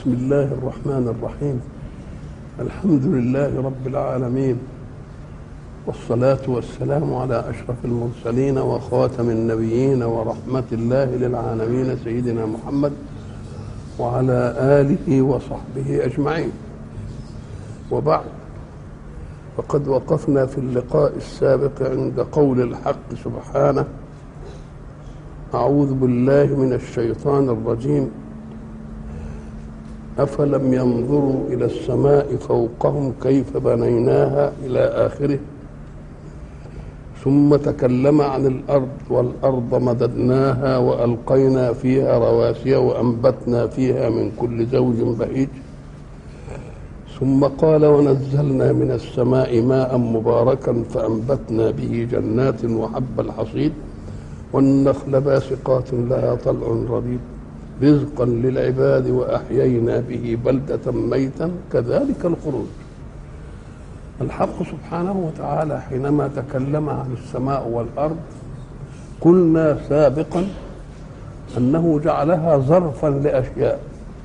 بسم الله الرحمن الرحيم الحمد لله رب العالمين والصلاة والسلام على أشرف المرسلين وخاتم النبيين ورحمة الله للعالمين سيدنا محمد وعلى آله وصحبه أجمعين وبعد فقد وقفنا في اللقاء السابق عند قول الحق سبحانه أعوذ بالله من الشيطان الرجيم أفلم ينظروا إلى السماء فوقهم كيف بنيناها إلى آخره ثم تكلم عن الأرض والأرض مددناها وألقينا فيها رواسي وأنبتنا فيها من كل زوج بهيج ثم قال ونزلنا من السماء ماء مباركا فأنبتنا به جنات وحب الحصيد والنخل باسقات لها طلع رضيد رزقا للعباد واحيينا به بلده ميتا كذلك الخروج الحق سبحانه وتعالى حينما تكلم عن السماء والارض قلنا سابقا انه جعلها ظرفا لاشياء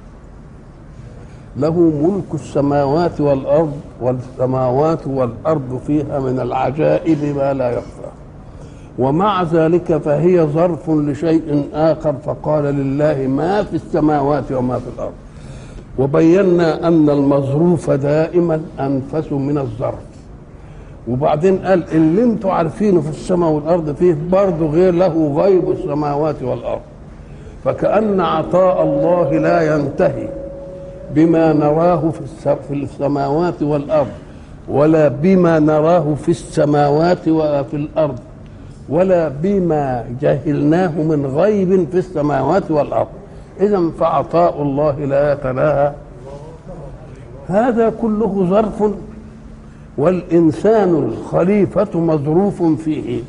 له ملك السماوات والارض والسماوات والارض فيها من العجائب ما لا يخفى ومع ذلك فهي ظرف لشيء آخر فقال لله ما في السماوات وما في الأرض وبينا أن المظروف دائما أنفس من الظرف وبعدين قال اللي انتوا عارفينه في السماء والأرض فيه برضه غير له غيب السماوات والأرض فكأن عطاء الله لا ينتهي بما نراه في السماوات والأرض ولا بما نراه في السماوات وفي الأرض ولا بما جهلناه من غيب في السماوات والارض اذا فعطاء الله لا يتناهى هذا كله ظرف والانسان الخليفه مظروف فيه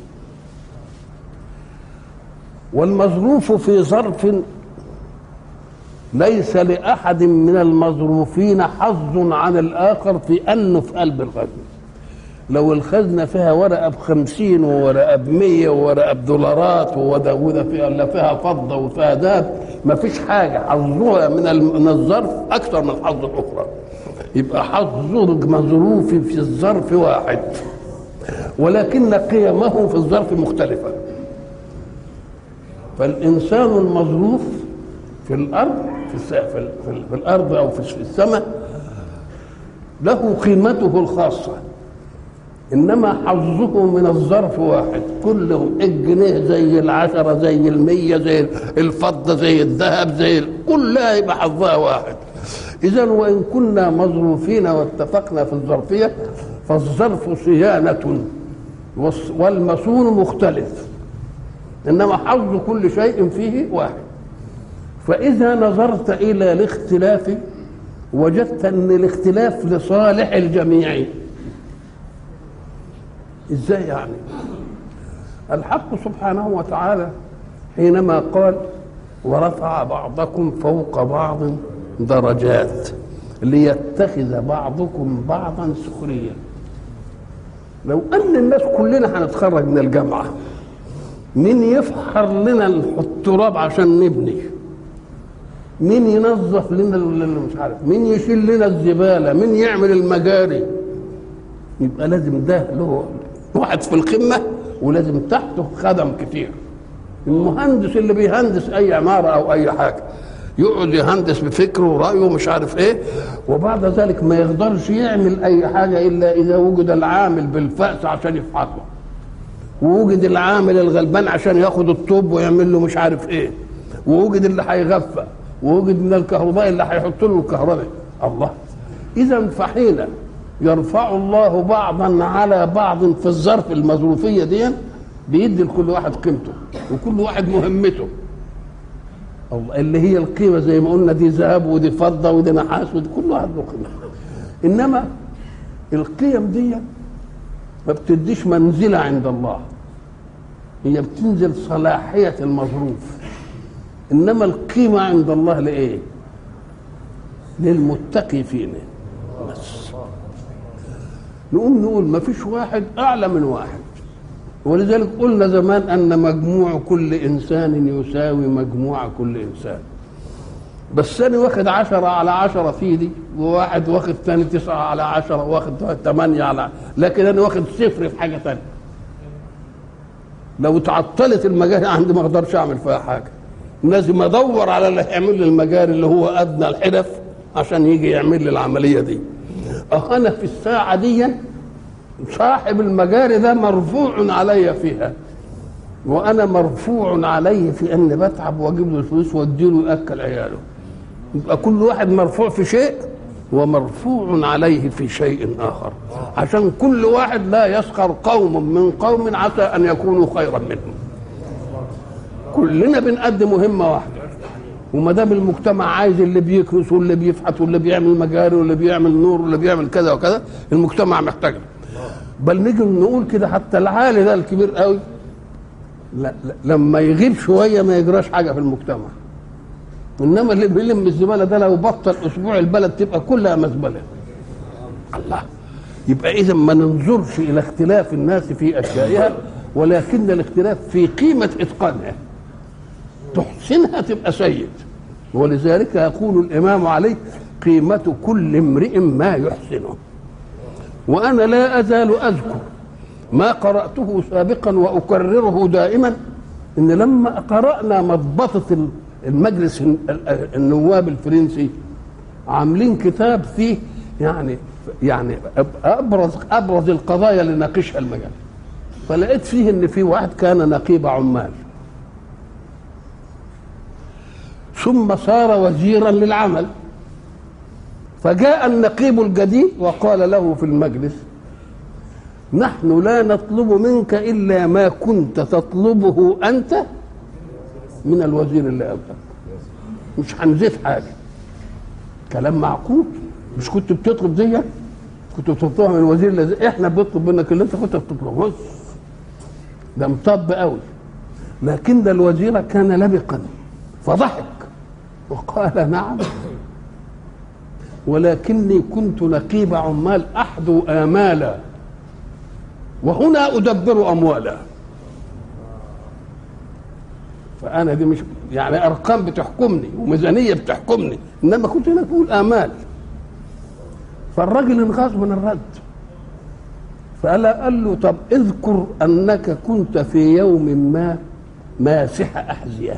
والمظروف في ظرف ليس لاحد من المظروفين حظ عن الاخر في انه في قلب الخزنه لو الخزنة فيها ورقة بخمسين وورقة بمية وورقة بدولارات وده فيها ولا فيها فضة وفيها ذهب ما فيش حاجة حظها من من الظرف أكثر من الحظ الأخرى يبقى حظ مظروف في الظرف واحد ولكن قيمه في الظرف مختلفة فالإنسان المظروف في الأرض في, في, في الأرض أو في السماء له قيمته الخاصه انما حظه من الظرف واحد كله الجنيه زي العشرة زي المية زي الفضة زي الذهب زي كلها يبقى حظها واحد اذا وان كنا مظروفين واتفقنا في الظرفية فالظرف صيانة والمصون مختلف انما حظ كل شيء فيه واحد فاذا نظرت الى الاختلاف وجدت ان الاختلاف لصالح الجميع ازاي يعني الحق سبحانه وتعالى حينما قال ورفع بعضكم فوق بعض درجات ليتخذ بعضكم بعضا سخريا لو ان الناس كلنا هنتخرج من الجامعه مين يفحر لنا التراب عشان نبني مين ينظف لنا اللي مش عارف مين يشيل لنا الزباله مين يعمل المجاري يبقى لازم ده له واحد في القمة ولازم تحته خدم كتير المهندس اللي بيهندس أي عمارة أو أي حاجة يقعد يهندس بفكره ورأيه مش عارف إيه وبعد ذلك ما يقدرش يعمل أي حاجة إلا إذا وجد العامل بالفأس عشان يفحصه ووجد العامل الغلبان عشان ياخد الطوب ويعمل له مش عارف إيه ووجد اللي هيغفى ووجد من الكهرباء اللي هيحط له الكهرباء الله إذا فحين يرفع الله بعضا على بعض في الظرف المظروفية دي بيدي لكل واحد قيمته وكل واحد مهمته اللي هي القيمة زي ما قلنا دي ذهب ودي فضة ودي نحاس ودي كل واحد له قيمة إنما القيم دي ما بتديش منزلة عند الله هي بتنزل صلاحية المظروف إنما القيمة عند الله لإيه؟ للمتقي فينا بس نقوم نقول ما فيش واحد اعلى من واحد ولذلك قلنا زمان ان مجموع كل انسان يساوي مجموع كل انسان بس انا واخد عشرة على عشرة في دي وواحد واخد ثاني تسعة على عشرة واخد ثمانية على لكن انا واخد صفر في حاجة ثانية لو تعطلت المجاري عندي ما اقدرش اعمل فيها حاجة لازم ادور على اللي هيعمل لي المجاري اللي هو ادنى الحرف عشان يجي يعمل لي العملية دي اه انا في الساعة دي صاحب المجاري ده مرفوع علي فيها وانا مرفوع عليه في اني بتعب واجيب له الفلوس واديله ياكل عياله يبقى كل واحد مرفوع في شيء ومرفوع عليه في شيء اخر عشان كل واحد لا يسخر قوم من قوم عسى ان يكونوا خيرا منهم كلنا بنقدم مهمه واحده وما دام المجتمع عايز اللي بيكنس واللي بيفحت واللي بيعمل مجاري واللي بيعمل نور واللي بيعمل كذا وكذا المجتمع محتاج بل نيجي نقول كده حتى العالي ده الكبير قوي لا لا لما يغيب شويه ما يجراش حاجه في المجتمع انما اللي بيلم الزباله ده لو بطل اسبوع البلد تبقى كلها مزبله الله يبقى اذا ما ننظرش الى اختلاف الناس في اشيائها ولكن الاختلاف في قيمه اتقانها تحسنها تبقى سيد ولذلك يقول الامام عليه قيمه كل امرئ ما يحسنه وانا لا ازال اذكر ما قراته سابقا واكرره دائما ان لما قرانا مضبطه المجلس النواب الفرنسي عاملين كتاب فيه يعني يعني ابرز ابرز القضايا اللي ناقشها المجال فلقيت فيه ان في واحد كان نقيب عمال ثم صار وزيرا للعمل فجاء النقيب الجديد وقال له في المجلس نحن لا نطلب منك الا ما كنت تطلبه انت من الوزير اللي قبلك مش هنزيد حاجه كلام معقول مش كنت بتطلب دي كنت بتطلبها من الوزير اللي احنا بنطلب منك اللي انت كنت بتطلبه بص ده مطب قوي لكن الوزير كان لبقا فضحك وقال نعم ولكني كنت نقيب عمال احدو امالا وهنا ادبر اموالا فانا دي مش يعني ارقام بتحكمني وميزانيه بتحكمني انما كنت هنا تقول امال فالراجل انغاظ من الرد فقال قال له طب اذكر انك كنت في يوم ما ماسح احذيه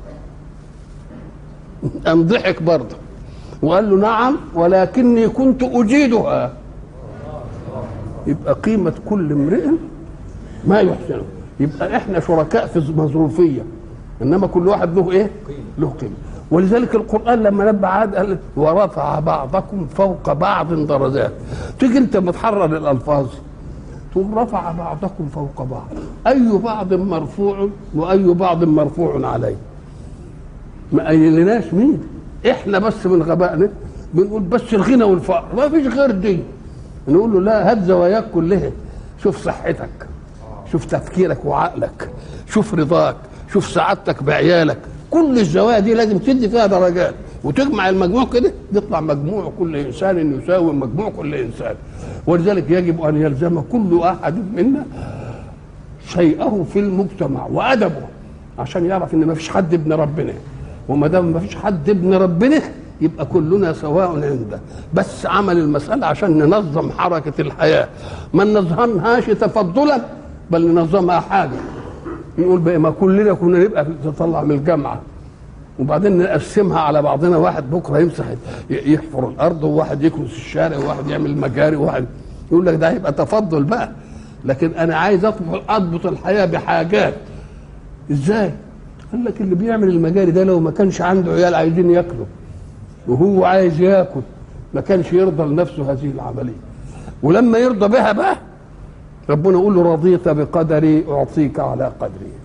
قام ضحك برضه وقال له نعم ولكني كنت اجيدها يبقى قيمه كل امرئ ما يحسنه يبقى احنا شركاء في مظروفيه انما كل واحد له ايه له قيمه ولذلك القران لما نبه عاد قال ورفع بعضكم فوق بعض درجات تيجي انت متحرر الالفاظ تقول رفع بعضكم فوق بعض اي بعض مرفوع واي بعض مرفوع عليه ما قايلناش مين احنا بس من غبائنا بنقول بس الغنى والفقر ما فيش غير دي نقول له لا هات زواياك كلها شوف صحتك شوف تفكيرك وعقلك شوف رضاك شوف سعادتك بعيالك كل الزوايا دي لازم تدي فيها درجات وتجمع المجموع كده يطلع مجموع كل انسان يساوي مجموع كل انسان ولذلك يجب ان يلزم كل احد منا شيئه في المجتمع وادبه عشان يعرف ان ما فيش حد ابن ربنا وما دام ما فيش حد ابن ربنا يبقى كلنا سواء عنده بس عمل المسألة عشان ننظم حركة الحياة ما ننظمهاش تفضلا بل ننظمها حاجة نقول بقى ما كلنا كنا نبقى نطلع من الجامعة وبعدين نقسمها على بعضنا واحد بكره يمسح يحفر الارض وواحد يكنس الشارع وواحد يعمل مجاري وواحد يقول لك ده هيبقى تفضل بقى لكن انا عايز اضبط الحياه بحاجات ازاي؟ قال لك اللي بيعمل المجاري ده لو ما كانش عنده عيال عايزين ياكلوا وهو عايز ياكل ما كانش يرضى لنفسه هذه العمليه ولما يرضى بها بقى ربنا يقول له رضيت بقدري اعطيك على قدري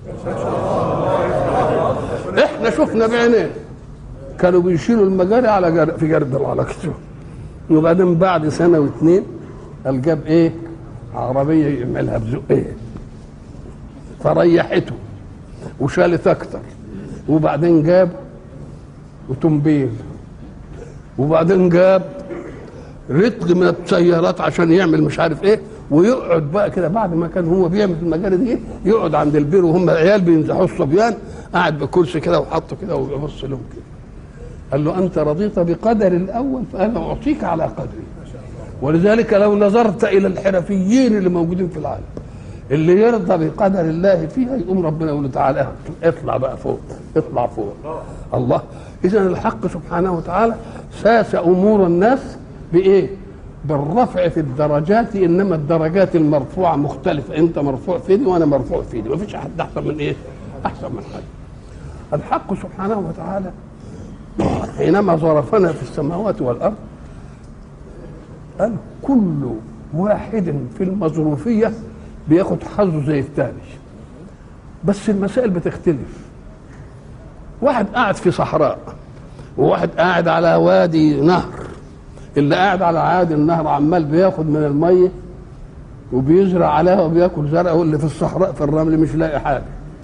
احنا شفنا بعينينا كانوا بيشيلوا المجاري على جر... في جردل على كتفه وبعدين بعد سنه واثنين قال جاب ايه عربيه يعملها بزقيه فريحته وشالت اكتر وبعدين جاب اوتومبيل وبعدين جاب رتق من السيارات عشان يعمل مش عارف ايه ويقعد بقى كده بعد ما كان هو بيعمل المجاري دي يقعد عند البير وهم العيال بينزحوا الصبيان قاعد بكرسي كده وحطه كده ويبص لهم كده قال له انت رضيت بقدر الاول فانا اعطيك على قدري ولذلك لو نظرت الى الحرفيين اللي موجودين في العالم اللي يرضى بقدر الله فيها يقوم ربنا يقول له تعالى اطلع بقى فوق اطلع فوق الله اذا الحق سبحانه وتعالى ساس امور الناس بايه بالرفع في الدرجات انما الدرجات المرفوعه مختلفه انت مرفوع في دي وانا مرفوع في دي مفيش احد احسن من ايه احسن من حد الحق سبحانه وتعالى حينما ظرفنا في السماوات والارض قال كل واحد في المظروفيه بياخد حظه زي الثاني بس المسائل بتختلف واحد قاعد في صحراء وواحد قاعد على وادي نهر اللي قاعد على عادي النهر عمال بياخد من الميه وبيزرع عليها وبياكل زرع واللي في الصحراء في الرمل مش لاقي حاجه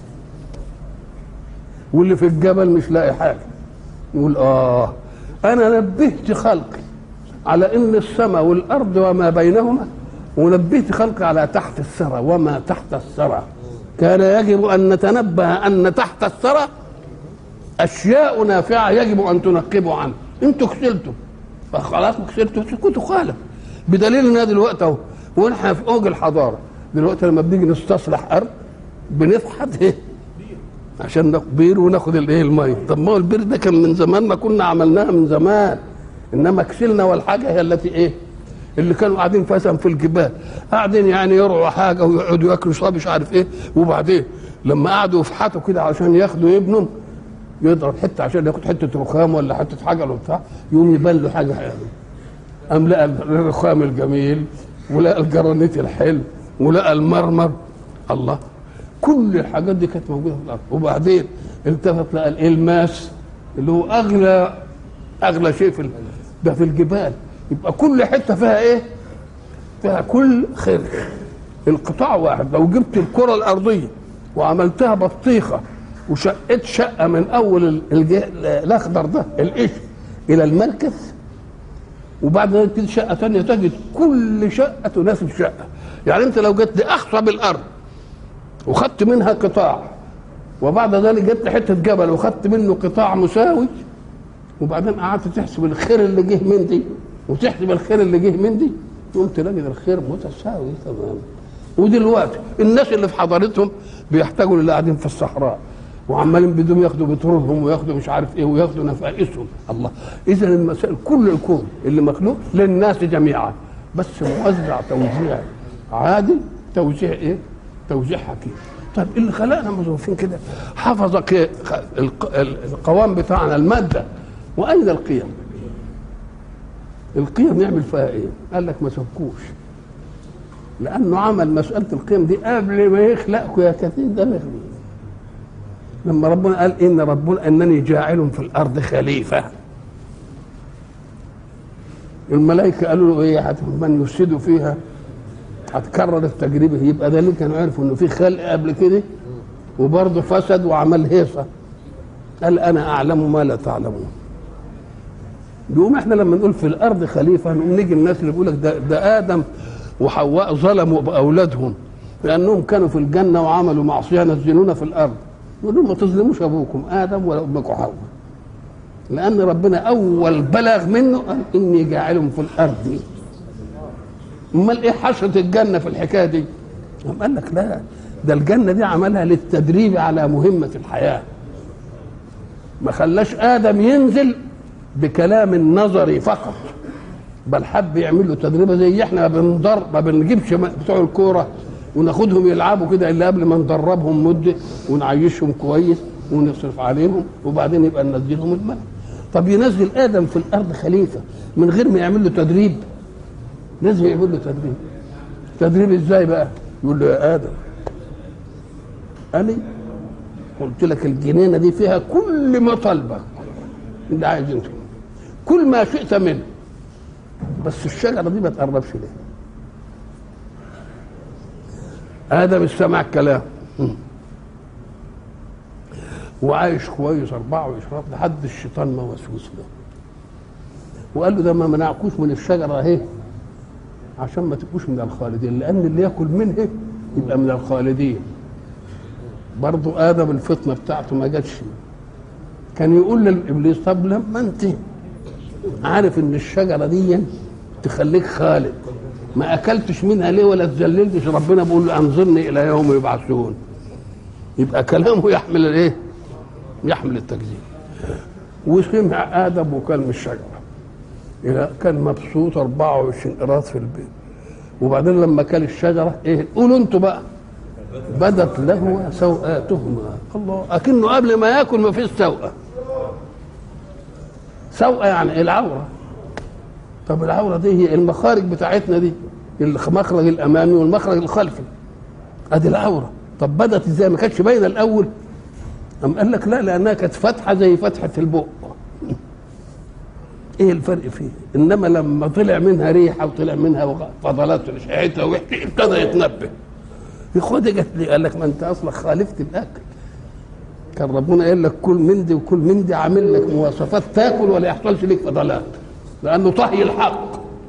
واللي في الجبل مش لاقي حاجه يقول اه انا نبهت خلقي على ان السماء والارض وما بينهما ونبهت خلقي على تحت الثرى وما تحت الثرى كان يجب ان نتنبه ان تحت الثرى اشياء نافعه يجب ان تنقبوا عنها انتوا كسلتوا فخلاص كسلتوا كنتوا خالف بدليل ان دلوقتي اهو ونحن في اوج الحضاره دلوقتي لما بنيجي نستصلح ارض بنفحت ايه عشان ناخد بير وناخد الايه الميه طب ما هو البير ده كان من زمان ما كنا عملناها من زمان انما كسلنا والحاجه هي التي ايه اللي كانوا قاعدين مثلا في الجبال قاعدين يعني يرعوا حاجه ويقعدوا ياكلوا شرب مش عارف ايه وبعدين لما قعدوا يفحتوا كده عشان ياخدوا ابنهم يضرب حته عشان ياخد حته رخام ولا حته حاجه ولا بتاع يقوم يبان له حاجه حلوه قام لقى الرخام الجميل ولقى الجرانيت الحلو ولقى المرمر الله كل الحاجات دي كانت موجوده في الارض وبعدين التفت لقى الالماس اللي هو اغلى اغلى شيء في ده في الجبال يبقى كل حته فيها ايه؟ فيها كل خير القطاع واحد لو جبت الكره الارضيه وعملتها بطيخه وشقت شقه من اول الاخضر ده القش الى المركز وبعد ذلك تجد شقه ثانيه تجد كل شقه تناسب شقه يعني انت لو جيت لاخصب الارض وخدت منها قطاع وبعد ذلك جبت حته جبل وخدت منه قطاع مساوي وبعدين قعدت تحسب الخير اللي جه من دي وتحسب الخير اللي جه من دي تقوم تلاقي الخير متساوي تماما ودلوقتي الناس اللي في حضارتهم بيحتاجوا للي قاعدين في الصحراء وعمالين بدهم ياخدوا بترولهم وياخدوا مش عارف ايه وياخدوا نفائسهم الله اذا المسائل كل الكون اللي مخلوق للناس جميعا بس موزع توزيع عادل توزيع ايه؟ توزيع حكيم طيب اللي خلقنا مظروفين كده حفظ القوام بتاعنا الماده واين القيم؟ القيم يعمل فيها ايه؟ قال لك ما سبكوش لانه عمل مساله القيم دي قبل ما يخلقكم يا كثير ده ما لما ربنا قال ان ربنا انني جاعل في الارض خليفه الملائكه قالوا له ايه من يفسد فيها هتكرر التجربه يبقى ده اللي كانوا عرفوا انه في خلق قبل كده وبرضه فسد وعمل هيصه قال انا اعلم ما لا تعلمون يقوم احنا لما نقول في الارض خليفه نقوم نيجي الناس اللي بيقول لك ده, ده ادم وحواء ظلموا باولادهم لانهم كانوا في الجنه وعملوا معصيه نزلونا في الارض يقول لهم ما تظلموش ابوكم ادم ولا امكم حواء لان ربنا اول بلغ منه قال اني جاعل في الارض امال ايه حشره الجنه في الحكايه دي قال لك لا ده الجنه دي عملها للتدريب على مهمه الحياه ما خلاش ادم ينزل بكلام نظري فقط بل حب يعمل له تدريبه زي احنا بنضر ما بنجيبش بتوع الكوره وناخدهم يلعبوا كده الا قبل ما ندربهم مده ونعيشهم كويس ونصرف عليهم وبعدين يبقى ننزلهم الملك طب ينزل ادم في الارض خليفه من غير ما يعمل له تدريب لازم يعمل له تدريب تدريب ازاي بقى يقول له يا ادم انا قلت لك الجنينه دي فيها كل ما طلبك انت عايز انت كل ما شئت منه بس الشجره دي ما تقربش ليه ادم استمع الكلام وعايش كويس 24 لحد الشيطان ما وسوس له وقال له ده ما منعكوش من الشجره اهي عشان ما تبقوش من الخالدين لان اللي ياكل منها يبقى من الخالدين برضو ادم الفطنه بتاعته ما جاتش كان يقول للابليس طب لما انت عارف ان الشجره دي تخليك خالد ما اكلتش منها ليه ولا تذللتش ربنا بيقول له انظرني الى يوم يبعثون يبقى كلامه يحمل الايه يحمل التكذيب وسمع ادم وكل من الشجره إلى كان مبسوط 24 قراط في البيت وبعدين لما كل الشجره ايه قولوا انتوا بقى بدت له سوءاتهما الله اكنه قبل ما ياكل ما فيش سوءه سوءه يعني العوره طب العوره دي هي المخارج بتاعتنا دي المخرج الامامي والمخرج الخلفي ادي العوره طب بدت ازاي ما كانتش باينه الاول أم قال لك لا لانها كانت فاتحه زي فتحه البق ايه الفرق فيه انما لما طلع منها ريحه وطلع منها فضلات ريحتها وحكي ابتدى يتنبه ياخدها جت لي قال لك ما انت اصلا خالفت الاكل كان ربنا قال لك كل من دي وكل من دي عامل لك مواصفات تاكل ولا يحصلش لك فضلات لانه طهي الحق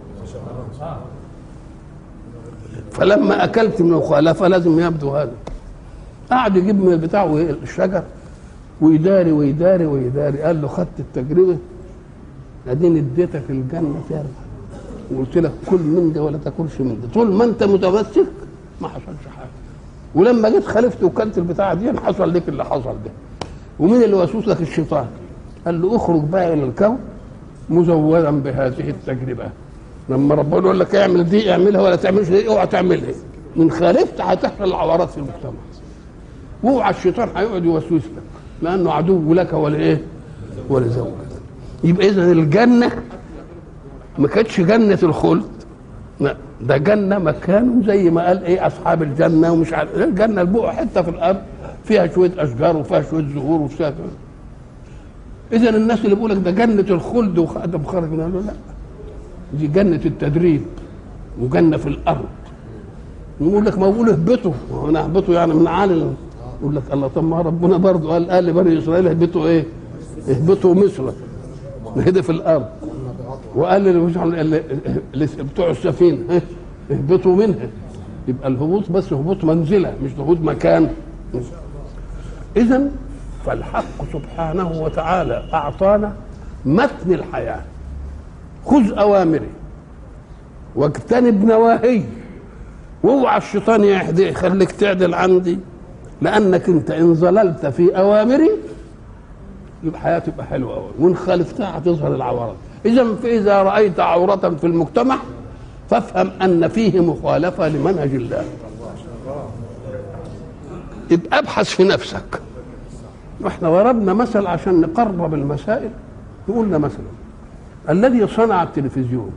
فلما اكلت من المخالفه لازم يبدو هذا قعد يجيب من البتاع الشجر ويداري ويداري ويداري قال له خدت التجربه اديني اديتك الجنه ترجع وقلت لك كل من ده ولا تاكلش من ده طول ما انت متمسك ما حصلش حاجه ولما جيت خالفت وكلت البتاعه دي حصل لك اللي حصل ده ومين اللي وسوس لك الشيطان قال له اخرج بقى الى الكون مزودا بهذه التجربه لما ربنا يقول لك اعمل دي اعملها ولا تعملش دي اوعى تعملها من خالفت هتحصل العورات في المجتمع واوعى الشيطان هيقعد يوسوس لك لانه عدو لك ولا ايه ولا زوجك يبقى اذا الجنه ما كانتش جنه الخلد لا ده جنه مكان زي ما قال ايه اصحاب الجنه ومش عارف الجنه البقعه حته في الارض فيها شويه اشجار وفيها شويه زهور وفيها اذا الناس اللي بيقول لك ده جنه الخلد وادم خرج منها لا دي جنه التدريب وجنه في الارض يقول لك ما بقول اهبطوا وانا اهبطوا يعني من عالي يقول لك الله طب ما ربنا برضه قال قال لبني اسرائيل اهبطوا ايه؟ اهبطوا مصر هدي في الارض وقال مش بتوع السفينه اهبطوا منها يبقى الهبوط بس هبوط منزله مش هبوط مكان اذا فالحق سبحانه وتعالى اعطانا متن الحياه خذ اوامري واجتنب نواهي واوعى الشيطان يخليك تعدل عندي لانك انت ان ظللت في اوامري يبقى حياتي تبقى حلوه قوي وان خالفتها هتظهر العورات اذا فاذا رايت عوره في المجتمع فافهم ان فيه مخالفه لمنهج الله يبقى ابحث في نفسك واحنا ضربنا مثل عشان نقرب المسائل قلنا مثلا الذي صنع التلفزيون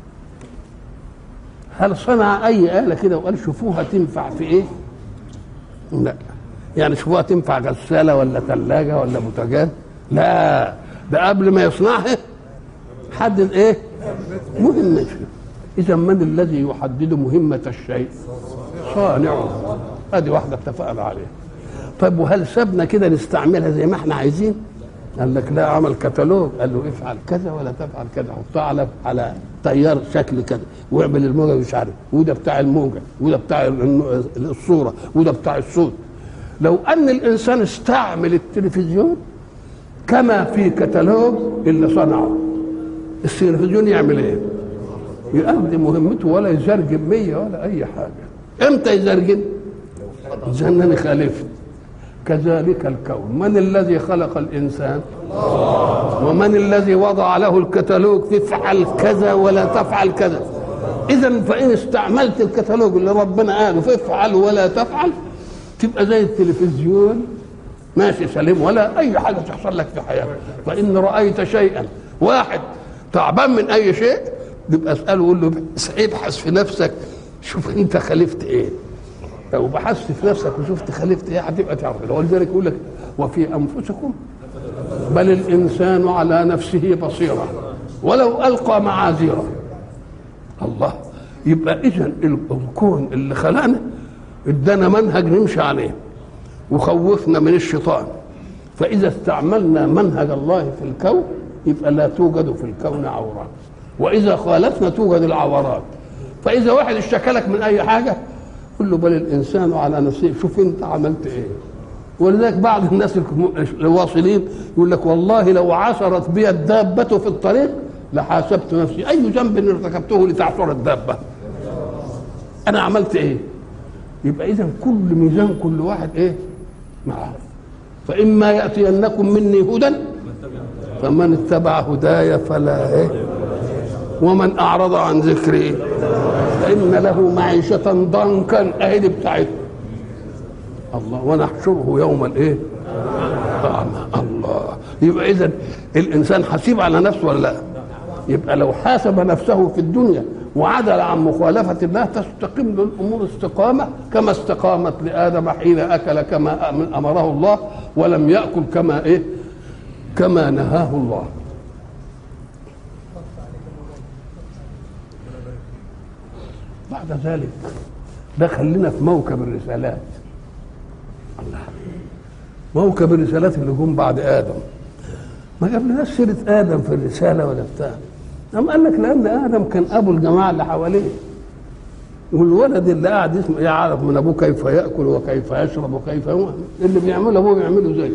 هل صنع اي اله كده وقال شوفوها تنفع في ايه لا يعني شوفوها تنفع غساله ولا ثلاجه ولا بوتاجاز لا ده قبل ما يصنعها حدد ايه مهمته اذا من الذي يحدد مهمه الشيء صانعه ادي واحده اتفقنا عليها طيب وهل سابنا كده نستعملها زي ما احنا عايزين قال لك لا عمل كتالوج قال له افعل كذا ولا تفعل كذا حطها على على تيار شكل كذا واعمل الموجه مش عارف وده بتاع الموجه وده بتاع الصوره وده بتاع الصوت لو ان الانسان استعمل التلفزيون كما في كتالوج اللي صنعه التلفزيون يعمل ايه يؤدي مهمته ولا يزرجن مية ولا اي حاجه امتى يزرجن اذا انا خالفت كذلك الكون من الذي خلق الانسان ومن الذي وضع له الكتالوج تفعل كذا ولا تفعل كذا اذا فان استعملت الكتالوج اللي ربنا قاله فافعل ولا تفعل تبقى زي التلفزيون ماشي سليم ولا اي حاجه تحصل لك في حياتك فان رايت شيئا واحد تعبان من اي شيء يبقى اساله قول له ابحث في نفسك شوف انت خالفت ايه لو بحثت في نفسك وشفت خالفت ايه هتبقى تعرف ولذلك يقول لك وفي انفسكم بل الانسان على نفسه بصيره ولو القى معاذيره الله يبقى اذا الكون اللي خلقنا ادانا منهج نمشي عليه وخوفنا من الشيطان فاذا استعملنا منهج الله في الكون يبقى لا توجد في الكون عورات واذا خالفنا توجد العورات فاذا واحد اشتكى لك من اي حاجه قل له بل الانسان على نفسه شوف انت عملت ايه ولذلك بعض الناس الواصلين يقول لك والله لو عثرت بي الدابة في الطريق لحاسبت نفسي أي ذنب ارتكبته لتعثر الدابة أنا عملت إيه يبقى إذا كل ميزان كل واحد إيه معه فإما يأتينكم مني هدى فمن اتبع هداي فلا إيه ومن أعرض عن ذكري فإن له معيشة ضنكا أهي دي بتاعتنا الله ونحشره يوم الايه أعمى الله يبقى اذا الانسان حسيب على نفسه ولا لا يبقى لو حاسب نفسه في الدنيا وعدل عن مخالفة الله تستقيم له الأمور استقامة كما استقامت لآدم حين أكل كما أمره الله ولم يأكل كما إيه كما نهاه الله بعد ذلك دخل لنا في موكب الرسالات الله موكب الرسالات اللي جم بعد ادم ما جابلناش سيره ادم في الرساله ولا بتاع أم قال لك لان ادم كان ابو الجماعه اللي حواليه والولد اللي قاعد يسمع يعرف من ابوه كيف ياكل وكيف يشرب وكيف يوم اللي بيعمله ابوه بيعمله زيه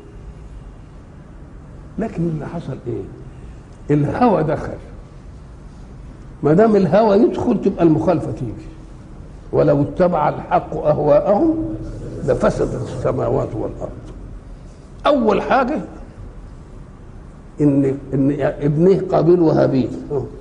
لكن اللي حصل ايه الهوى دخل ما دام الهوى يدخل تبقى المخالفه تيجي ولو اتبع الحق اهواءهم لفسدت السماوات والارض اول حاجه ان ان ابنه قابيل وهابيل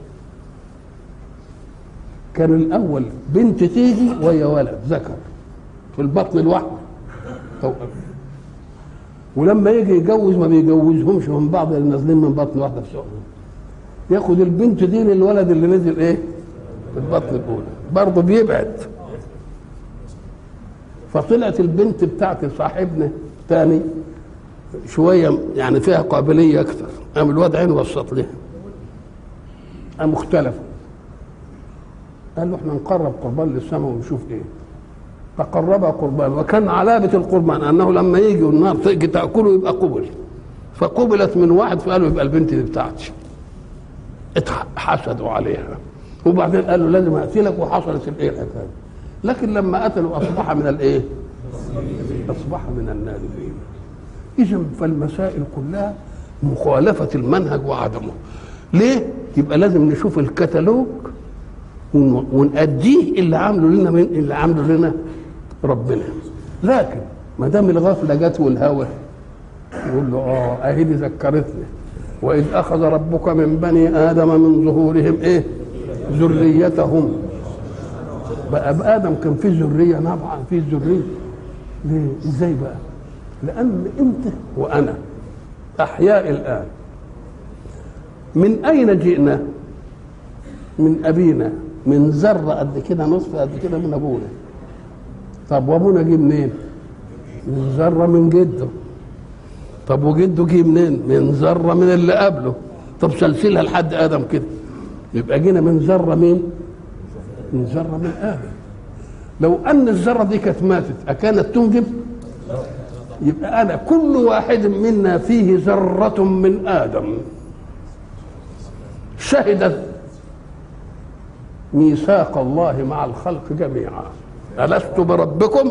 كان الاول بنت تيجي وهي ولد ذكر في البطن لوحده توأم ولما يجي يجوز ما بيجوزهمش من بعض اللي نازلين من بطن واحده في سؤال ياخد البنت دي للولد اللي نزل ايه في البطن الاولى برضه بيبعد فطلعت البنت بتاعت صاحبنا تاني شويه يعني فيها قابليه اكثر قام الواد عين وسط لها قام اختلفوا قال له احنا نقرب قربان للسماء ونشوف ايه فقرب قربان وكان علامة القربان أنه لما يجي النار تيجي تأكله يبقى قبل فقبلت من واحد فقالوا يبقى البنت دي بتاعتي اتحسدوا عليها وبعدين قال له لازم أقتلك وحصلت الإيه الحكاية لكن لما قتلوا أصبح من الإيه؟ أصبح من النادمين إذا فالمسائل كلها مخالفة المنهج وعدمه ليه؟ يبقى لازم نشوف الكتالوج ونأديه اللي عامله لنا من اللي عامله لنا ربنا لكن ما دام الغفله جت والهوى يقول له اه اهي دي ذكرتني واذ اخذ ربك من بني ادم من ظهورهم ايه ذريتهم بقى بادم كان في ذريه طبعا في ذريه ليه ازاي بقى لان انت وانا احياء الان من اين جئنا من ابينا من ذره قد كده نصف قد كده من ابونا طب وابونا جه منين من ذره من جده طب وجده جه منين من ذره من اللي قبله طب سلسلها لحد ادم كده يبقى جينا من ذره مين من ذره من ادم لو ان الذره دي كانت ماتت اكانت تنجب يبقى انا كل واحد منا فيه ذره من ادم شهدت ميثاق الله مع الخلق جميعا ألست بربكم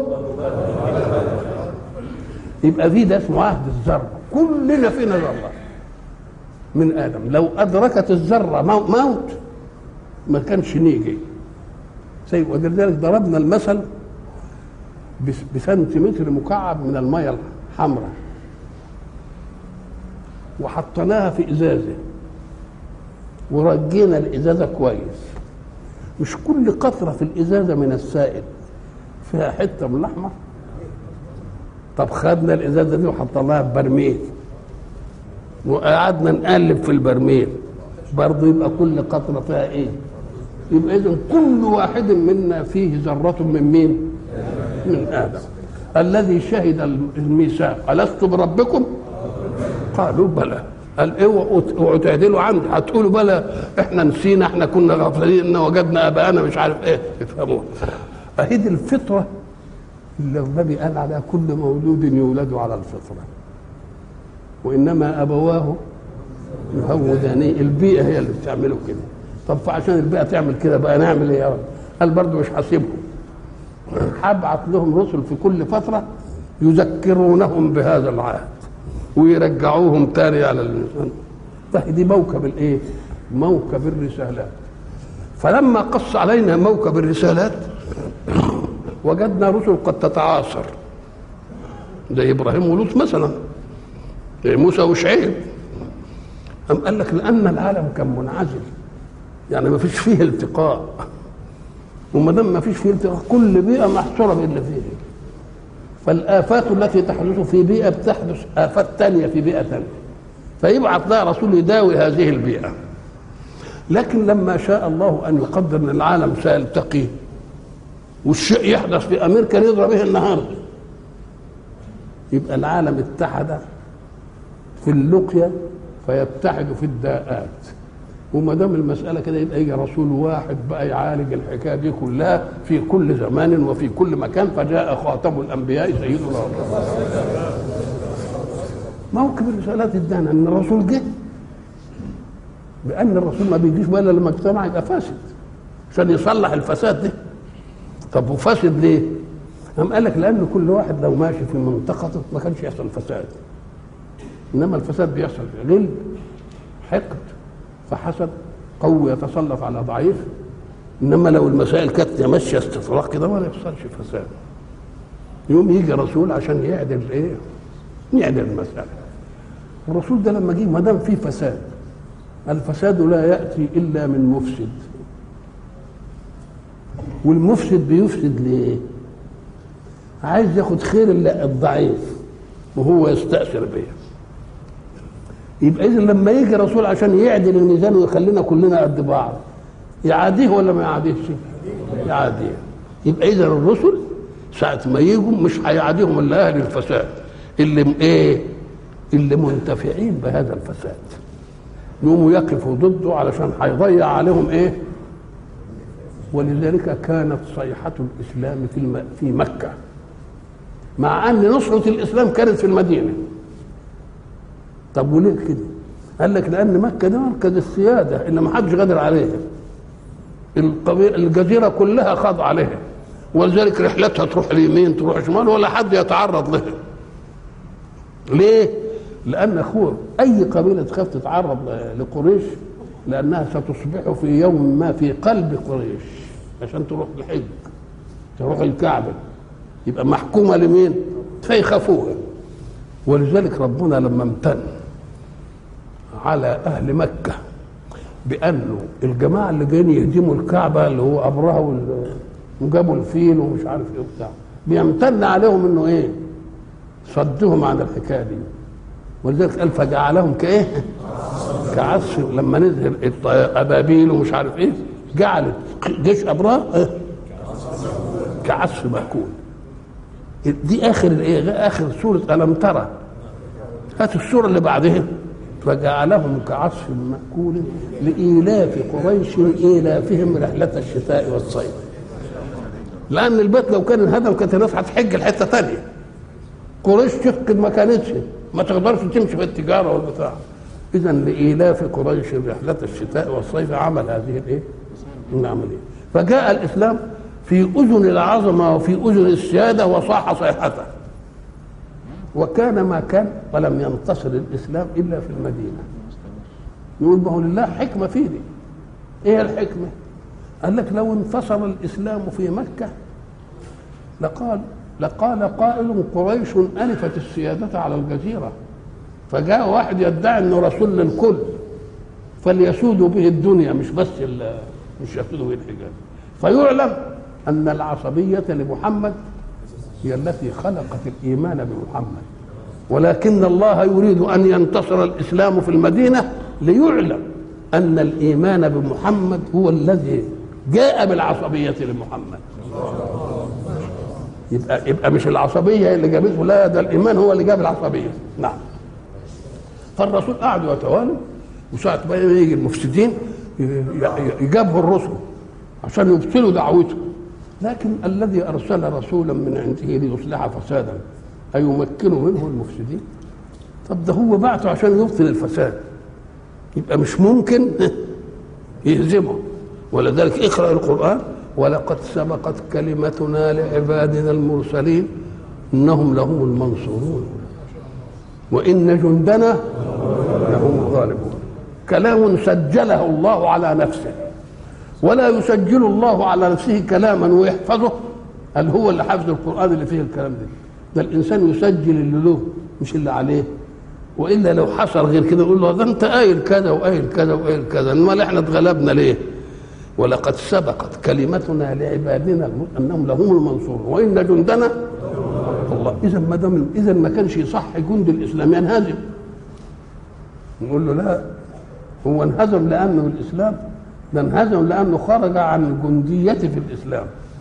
يبقى في ده اسمه عهد الذرة كلنا فينا ذرة من آدم لو أدركت الذرة موت ما كانش نيجي ولذلك ضربنا المثل بسنتيمتر مكعب من المية الحمراء وحطيناها في إزازة ورجينا الإزازة كويس مش كل قطرة في الإزازة من السائل فيها حتة من الأحمر طب خدنا الإزازة دي وحطيناها في برميل وقعدنا نقلب في البرميل برضه يبقى كل قطرة فيها إيه؟ يبقى إذا كل واحد منا فيه ذرة من مين؟ من آدم الذي شهد الميثاق ألست بربكم؟ قالوا بلى قال اوعوا تعدلوا عندي هتقولوا بلى احنا نسينا احنا كنا غافلين ان وجدنا اباءنا مش عارف ايه افهموها اهي دي الفطره اللي النبي قال عليها كل مولود يولد على الفطره وانما ابواه يهوداني البيئه هي اللي بتعمله كده طب فعشان البيئه تعمل كده بقى نعمل ايه يا رب قال برضه مش هسيبهم هبعت لهم رسل في كل فتره يذكرونهم بهذا العهد ويرجعوهم تاني على الانسان دي موكب الايه موكب الرسالات فلما قص علينا موكب الرسالات وجدنا رسل قد تتعاصر زي ابراهيم ولوط مثلا زي موسى وشعيب أم قال لك لأن العالم كان منعزل يعني ما فيش فيه التقاء وما دام ما فيش فيه التقاء كل بيئة محصورة باللي فيه فالآفات التي تحدث في بيئة بتحدث آفات تانية في بيئة تانية فيبعث لها رسول يداوي هذه البيئة لكن لما شاء الله أن يقدر أن العالم سيلتقي والشيء يحدث في أمريكا نضرب به النهارده يبقى العالم اتحد في اللقيا فيتحد في الداءات وما دام المساله كده يبقى يجي رسول واحد بقى يعالج الحكايه دي كلها في كل زمان وفي كل مكان فجاء خاتم الانبياء سيدنا موكب الرسالات ادانا ان الرسول جه بان الرسول ما بيجيش ولا لما اجتمع يبقى فاسد عشان يصلح الفساد ده طب وفاسد ليه؟ قام قال لك لان كل واحد لو ماشي في منطقته ما كانش يحصل فساد انما الفساد بيحصل غل حقد فحسد قوي يتسلط على ضعيف انما لو المسائل كانت ماشيه استطراق كده ما يحصلش فساد يوم يجي رسول عشان يعدل ايه؟ يعدل المساله الرسول ده لما جه ما دام في فساد الفساد لا ياتي الا من مفسد والمفسد بيفسد ليه؟ عايز ياخد خير الضعيف وهو يستأثر به يبقى اذا لما يجي رسول عشان يعدل الميزان ويخلينا كلنا قد بعض يعاديه ولا ما يعاديهش؟ يعاديه يبقى اذا الرسل ساعة ما يجوا مش هيعاديهم الا اهل الفساد اللي ايه؟ اللي منتفعين بهذا الفساد يقوموا يقفوا ضده علشان هيضيع عليهم ايه؟ ولذلك كانت صيحة الإسلام في في مكة مع أن نصرة الإسلام كانت في المدينة طب وليه كده؟ قال لك لأن مكة ده مركز السيادة اللي ما حدش قادر عليها الجزيرة كلها خاض عليها ولذلك رحلتها تروح اليمين تروح شمال ولا حد يتعرض لها ليه؟ لأن أخوه أي قبيلة تخاف تتعرض لقريش لأنها ستصبح في يوم ما في قلب قريش عشان تروح الحج تروح الكعبة يبقى محكومة لمين؟ فيخافوها ولذلك ربنا لما امتن على أهل مكة بأنه الجماعة اللي جايين يهدموا الكعبة اللي هو أبرهة وجابوا الفيل ومش عارف إيه وبتاع بيمتن عليهم إنه إيه؟ صدهم عن الحكاية دي ولذلك قال فجعلهم كايه؟ كعصف لما نزل ابابيل ومش عارف ايه جعلت جيش ابرار إيه؟ كعصف مأكول دي اخر الايه؟ اخر سوره الم ترى هات السوره اللي بعدها فجعلهم كعصف مأكول لإيلاف قريش إيلافهم رحلة الشتاء والصيف لأن البيت لو كان انهدم كانت الناس هتحج لحتة تانية قريش تفقد ما كانتش ما تقدرش تمشي في التجاره والبتاع اذا لايلاف قريش رحله الشتاء والصيف عمل هذه الايه؟ العمليه فجاء الاسلام في اذن العظمه وفي اذن السياده وصاح صيحته وكان ما كان ولم ينتصر الاسلام الا في المدينه يقول ما هو لله حكمه في دي ايه الحكمه؟ قال لك لو انتصر الاسلام في مكه لقال لقال قائل قريش ألفت السيادة على الجزيرة فجاء واحد يدعي أنه رسول للكل فليسودوا به الدنيا مش بس مش يسودوا به الحجاز فيعلم أن العصبية لمحمد هي التي خلقت الإيمان بمحمد ولكن الله يريد أن ينتصر الإسلام في المدينة ليعلم أن الإيمان بمحمد هو الذي جاء بالعصبية لمحمد يبقى يبقى مش العصبيه اللي جابته لا ده الايمان هو اللي جاب العصبيه نعم فالرسول قعدوا يتوالوا وساعة ما يجي المفسدين يجابوا الرسل عشان يبطلوا دعوته لكن الذي ارسل رسولا من عنده ليصلح فسادا ايمكنوا منه المفسدين طب ده هو بعته عشان يبطل الفساد يبقى مش ممكن يهزمه ولذلك اقرا القران ولقد سبقت كلمتنا لعبادنا المرسلين انهم لهم المنصورون وان جندنا لهم الغالبون كلام سجله الله على نفسه ولا يسجل الله على نفسه كلاما ويحفظه هل هو اللي حافظ القران اللي فيه الكلام ده ده الانسان يسجل اللي له مش اللي عليه والا لو حصل غير كده يقول له ده انت قايل كذا وقايل كذا وقايل كذا امال احنا اتغلبنا ليه؟ ولقد سبقت كلمتنا لعبادنا انهم لهم المنصورون وان جندنا الله اذا ما دام اذا ما كانش يصح جند الاسلام ينهزم نقول له لا هو انهزم لانه الاسلام ده انهزم لانه خرج عن الجنديه في الاسلام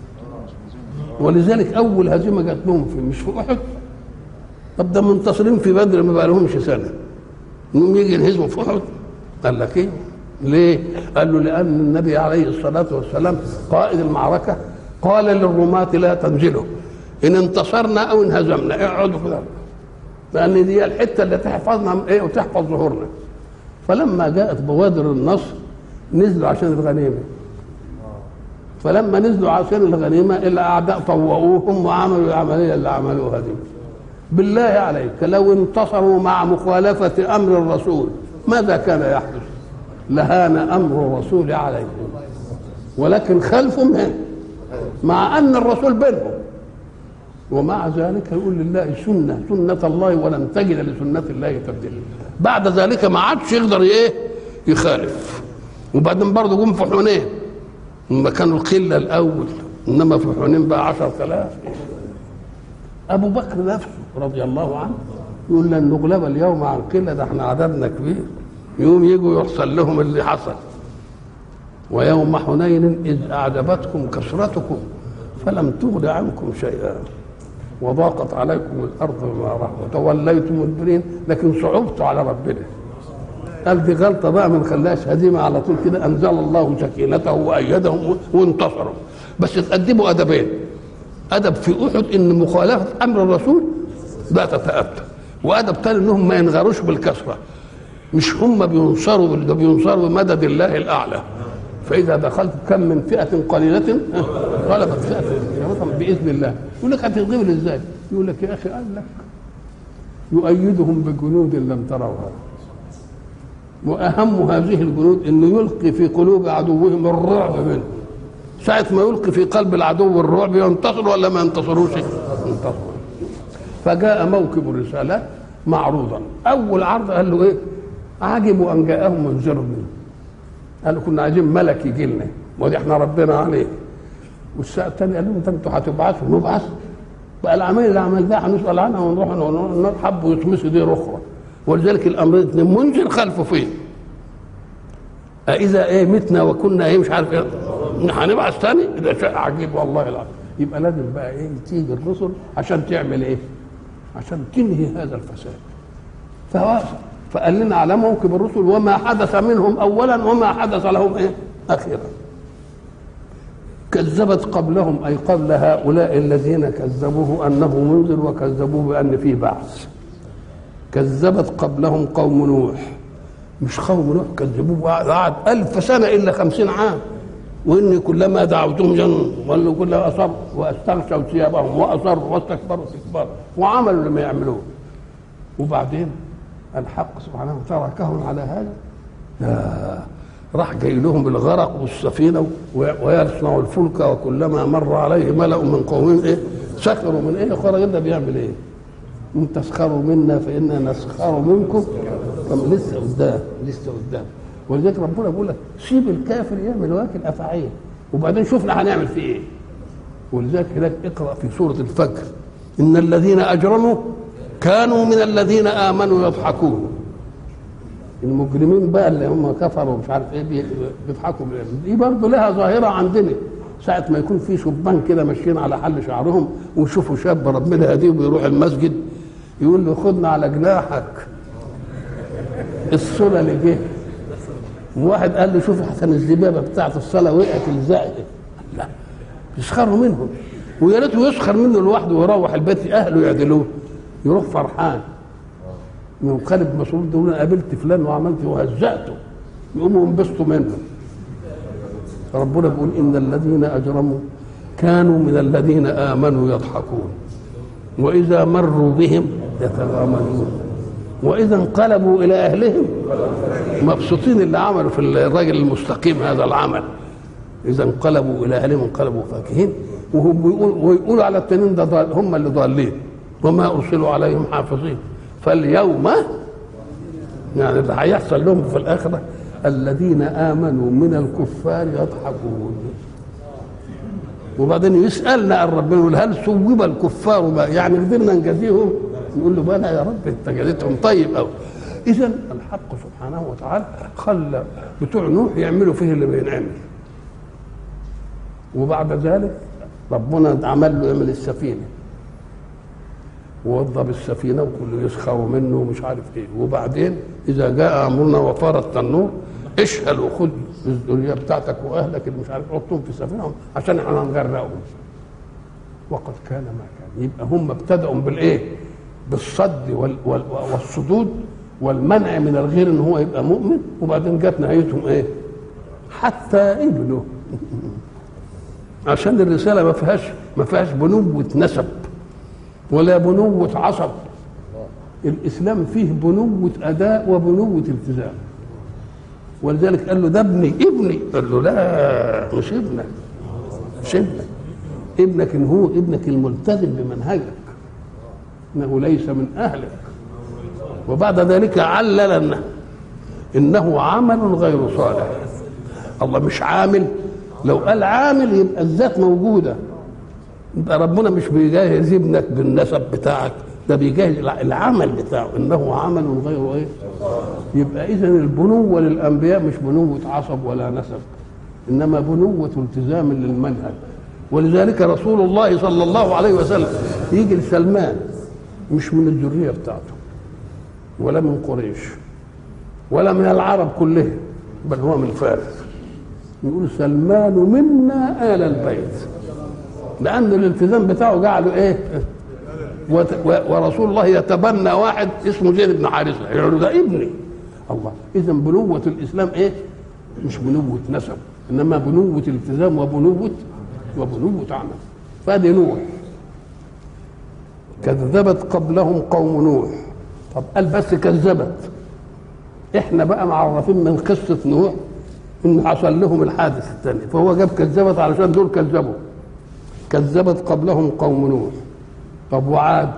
ولذلك اول هزيمه جات لهم في مش في احد طب ده منتصرين في بدر ما بقى لهمش سنه انهم يجي ينهزموا في احد قال لك ايه ليه؟ قال له لأن النبي عليه الصلاة والسلام قائد المعركة قال للرماة لا تنزلوا إن انتصرنا أو انهزمنا اقعدوا كده لأن دي الحتة اللي تحفظنا إيه وتحفظ ظهورنا فلما جاءت بوادر النصر نزلوا عشان الغنيمة فلما نزلوا عشان الغنيمة الأعداء طوعوهم وعملوا العملية اللي عملوها دي بالله عليك لو انتصروا مع مخالفة أمر الرسول ماذا كان يحدث؟ لهان امر الرسول عليهم ولكن خلفهم هنا مع ان الرسول بينهم ومع ذلك يقول لله سنه سنه الله ولن تجد لسنه الله تبديلا بعد ذلك ما عادش يقدر ايه يخالف وبعدين برضه جم في حنين لما كانوا القله الاول انما في حنين بقى 10000 ابو بكر نفسه رضي الله عنه يقول لن نغلب اليوم عن قله ده احنا عددنا كبير يوم يجوا يحصل لهم اللي حصل ويوم حنين إذ أعجبتكم كثرتكم فلم تغن عنكم شيئا وضاقت عليكم الأرض بما رحمت وتوليتم مدبرين لكن صعبتوا على ربنا قال دي غلطة بقى ما نخليهاش هزيمة على طول كده أنزل الله سكينته وأيدهم وانتصروا بس تقدموا أدبين أدب في أحد إن مخالفة أمر الرسول لا تتأتى وأدب تاني إنهم ما ينغروش بالكثرة مش هم بينصروا ده بينصروا بمدد الله الاعلى فاذا دخلت كم من فئه قليله غلبت فئه باذن الله يقول لك هتغلب ازاي؟ يقول لك يا اخي قال لك يؤيدهم بجنود لم تروها واهم هذه الجنود انه يلقي في قلوب عدوهم الرعب منه ساعة ما يلقي في قلب العدو الرعب ينتصر ولا ما ينتصروش؟ ينتصر فجاء موكب الرسالات معروضا اول عرض قال له ايه؟ عجبوا ان جاءهم منذر منه قالوا كنا عايزين ملك يجي لنا ودي احنا ربنا عليه والساعه الثانيه قال لهم انتوا هتبعثوا نبعث بقى العمليه اللي عملناها هنسال عنها ونروح حبوا يطمسوا دير اخرى ولذلك الامر الاثنين منذر خلفه فيه أإذا إيه متنا وكنا إيه مش عارف إيه هنبعث ثاني ده شيء عجيب والله العظيم يبقى لازم بقى إيه تيجي الرسل عشان تعمل إيه؟ عشان تنهي هذا الفساد فهو فقال لنا على موكب الرسل وما حدث منهم اولا وما حدث لهم ايه اخيرا كذبت قبلهم اي قبل هؤلاء الذين كذبوه انه منذر وكذبوه بان فيه بعث كذبت قبلهم قوم نوح مش قوم نوح كذبوه قعد ألف سنة إلا خمسين عام وإني كلما دعوتهم جنوا ولوا كلما أصروا واستغشوا ثيابهم وأصروا واستكبروا استكبارا وعملوا لما يعملوه وبعدين الحق سبحانه تركهم على هذا لا راح جاي لهم الغرق والسفينه ويصنع الفلك وكلما مر عليه ملأ من قومهم ايه سخروا من ايه خرج ده بيعمل ايه؟ ان تسخروا منا فانا نسخر منكم طب لسه قدام لسه قدام ولذلك ربنا بيقول لك سيب الكافر يعمل واكل افعيه وبعدين شوفنا هنعمل فيه ايه ولذلك هناك اقرا في سوره الفجر ان الذين اجرموا كانوا من الذين امنوا يضحكون المجرمين بقى اللي هم كفروا مش عارف ايه بيضحكوا دي برضه لها ظاهره عندنا ساعة ما يكون في شبان كده ماشيين على حل شعرهم ويشوفوا شاب ربنا هديه وبيروح المسجد يقول له خدنا على جناحك الصلاة اللي جه وواحد قال له شوف حسن الزبابة بتاعت الصلاة وقعت الزائد لا يسخروا منهم ويا ريته يسخر منه لوحده ويروح البيت اهله يعدلوه يروح فرحان منقلب مسؤول دول انا قابلت فلان وعملت وهزأته يقوموا ينبسطوا منه ربنا بيقول ان الذين اجرموا كانوا من الذين امنوا يضحكون وإذا مروا بهم يتغامزون وإذا انقلبوا إلى أهلهم مبسوطين اللي عملوا في الراجل المستقيم هذا العمل إذا انقلبوا إلى أهلهم انقلبوا فاكهين وهم بيقول ويقولوا على التانيين ده ضال هم اللي ضالين وما أرسلوا عليهم حافظين فاليوم يعني اللي هيحصل لهم في الآخرة الذين آمنوا من الكفار يضحكون وبعدين يسالنا عن ربنا يقول هل ثوب الكفار ما يعني قدرنا نجازيهم نقول له بلى يا رب انت جازيتهم طيب قوي اذا الحق سبحانه وتعالى خلى بتوع نوح يعملوا فيه اللي بينعمل وبعد ذلك ربنا عمل له يعمل السفينه ووضب السفينه وكله يسخروا منه ومش عارف ايه وبعدين اذا جاء امرنا وفار التنور اشهل وخد الذريه بتاعتك واهلك اللي مش عارف حطهم في السفينه عشان احنا هنغرقهم وقد كان ما كان يبقى هم ابتدأوا بالايه؟ بالصد وال وال والصدود والمنع من الغير ان هو يبقى مؤمن وبعدين جت نهايتهم ايه؟ حتى ابنه عشان الرساله ما فيهاش ما فيهاش بنوه نسب ولا بنوه عصب الاسلام فيه بنوه اداء وبنوه التزام ولذلك قال له ده ابني ابني قال له لا مش ابنك مش ابنك ابنك ان هو ابنك الملتزم بمنهجك انه ليس من اهلك وبعد ذلك علل انه انه عمل غير صالح الله مش عامل لو قال عامل يبقى الذات موجوده يبقى ربنا مش بيجهز ابنك بالنسب بتاعك ده بيجهز العمل بتاعه انه عمل غير ايه يبقى اذا البنوه للانبياء مش بنوه عصب ولا نسب انما بنوه التزام للمنهج ولذلك رسول الله صلى الله عليه وسلم يجي لسلمان مش من الذريه بتاعته ولا من قريش ولا من العرب كلهم بل هو من فارس يقول سلمان منا آل البيت لأن الالتزام بتاعه جعله إيه؟ ورسول الله يتبنى واحد اسمه زيد بن حارثة يقول ده ابني الله إذا بنوة الإسلام إيه؟ مش بنوة نسب إنما بنوة الالتزام وبنوة وبنوة عمل فادي نوح كذبت قبلهم قوم نوح طب قال بس كذبت احنا بقى معرفين من قصه نوح ان حصل لهم الحادث الثاني فهو جاب كذبت علشان دول كذبوا كذبت قبلهم قوم نوح طب وعاد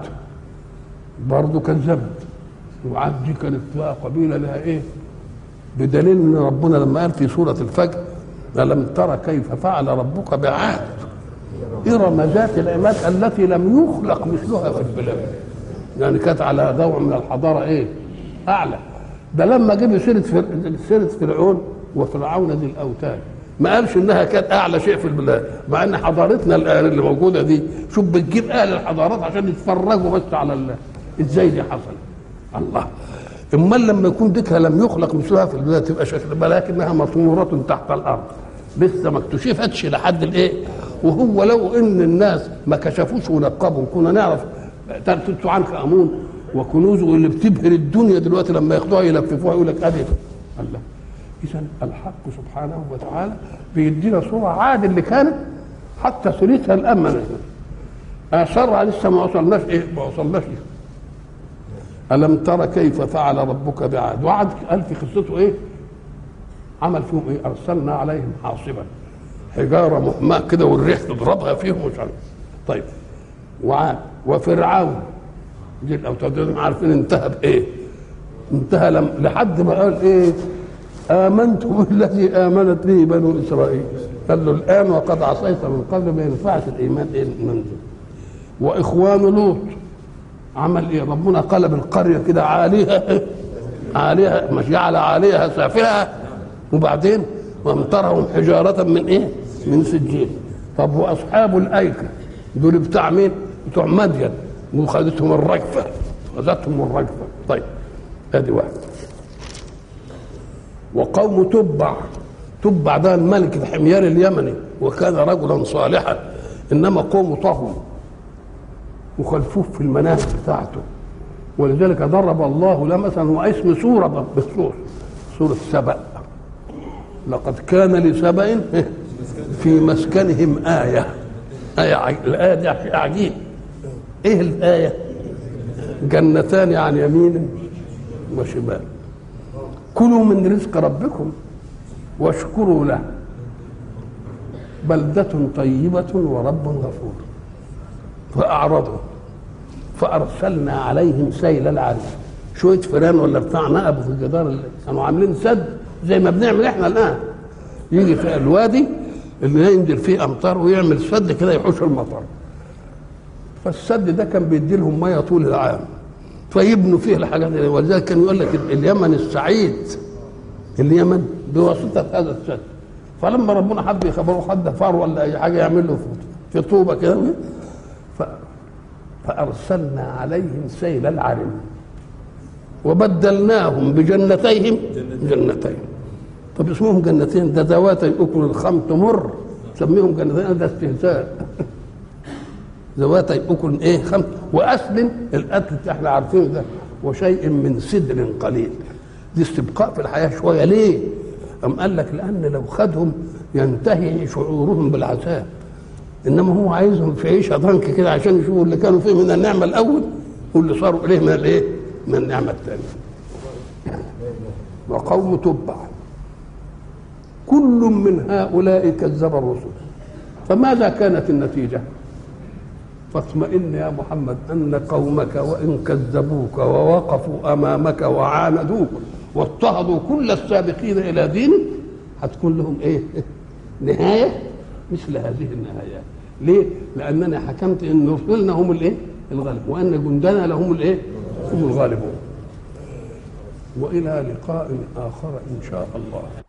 برضه كذبت وعاد دي كانت بقى قبيله لها ايه بدليل ان ربنا لما قال في سوره الفجر ألم ترى كيف فعل ربك بعاد إرم ذات العماد التي لم يخلق مثلها في البلاد يعني كانت على نوع من الحضارة إيه أعلى ده لما جاب سيرة سيرة فرعون وفرعون ذي الأوتاد ما قالش انها كانت اعلى شيء في البلاد مع ان حضارتنا الان اللي موجوده دي شوف بتجيب اهل الحضارات عشان يتفرجوا بس على الله ازاي دي حصل الله امال لما يكون ديكها لم يخلق مثلها في البلاد تبقى شكل ولكنها مطمورة تحت الارض لسه ما اكتشفتش لحد الايه وهو لو ان الناس ما كشفوش ونقبوا كنا نعرف تلت عنك امون وكنوزه اللي بتبهر الدنيا دلوقتي لما ياخدوها يلففوها يقول لك ادي الله اذا الحق سبحانه وتعالى بيدينا صوره عاد اللي كانت حتى سيرتها الامن اثرها لسه ما وصلناش ايه ما وصلناش إيه؟ الم ترى كيف فعل ربك بعاد وعد قال في قصته ايه عمل فيهم ايه ارسلنا عليهم حاصبا حجاره محماه كده والريح تضربها فيهم مش عارف طيب وعاد وفرعون دي الاوتاد عارفين انتهى بايه انتهى لم لحد ما قال ايه امنت بالذي امنت به بنو اسرائيل قال له الان وقد عصيت من قبل ما ينفعش الايمان ايه من واخوان لوط عمل ايه ربنا قلب القريه كده عاليها عاليها مش جعل عاليها سافلها وبعدين وامطرهم حجارة من ايه؟ من سجيل طب واصحاب الايكه دول بتاع مين؟ بتوع مدين وخدتهم الرجفه خدتهم الرجفه طيب ادي واحد وقوم تبع تبع ده الملك الحمير اليمني وكان رجلا صالحا انما قوم طغوا وخلفوه في المناهج بتاعته ولذلك ضرب الله له مثلا واسم سوره بالسور سوره سبأ لقد كان لسبأ في مسكنهم آية آية الآية دي عجيب ايه الايه جنتان عن يمين وشمال كلوا من رزق ربكم واشكروا له بلدة طيبة ورب غفور فأعرضوا فأرسلنا عليهم سيل العرم شوية فيران ولا بتاع نقبوا في الجدار اللي كانوا عاملين سد زي ما بنعمل احنا الآن يجي في الوادي اللي ينزل فيه أمطار ويعمل سد كده يحوش المطر فالسد ده كان بيدي لهم ميه طول العام فيبنوا فيه الحاجات دي ولذلك كان يقول لك اليمن السعيد اليمن بواسطه هذا السد فلما ربنا حب يخبره حد فار ولا اي حاجه يعمل له في طوبه كده ف... فارسلنا عليهم سيل العرم وبدلناهم بجنتيهم جنتين طب اسمهم جنتين ده ذواتي اكل الخمط مر سميهم جنتين ده استهزاء ذواتي اكل ايه خمس واصل الاكل اللي احنا عارفينه ده وشيء من سدر قليل دي استبقاء في الحياه شويه ليه؟ أم قال لك لأن لو خدهم ينتهي شعورهم بالعذاب إنما هو عايزهم في عيشة ضنك كده عشان يشوفوا اللي كانوا فيه من النعمة الأول واللي صاروا إليه من الإيه؟ من النعمة الثانية وقوم تبع كل من هؤلاء كذب الرسل فماذا كانت النتيجة؟ فاطمئن يا محمد أن قومك وإن كذبوك ووقفوا أمامك وعاندوك واضطهدوا كل السابقين إلى دينك هتكون لهم إيه؟ نهاية مثل هذه النهايات ليه؟ لأنني حكمت أن رسلنا هم الإيه؟ الغالب وأن جندنا لهم الإيه؟ هم الغالبون وإلى لقاء آخر إن شاء الله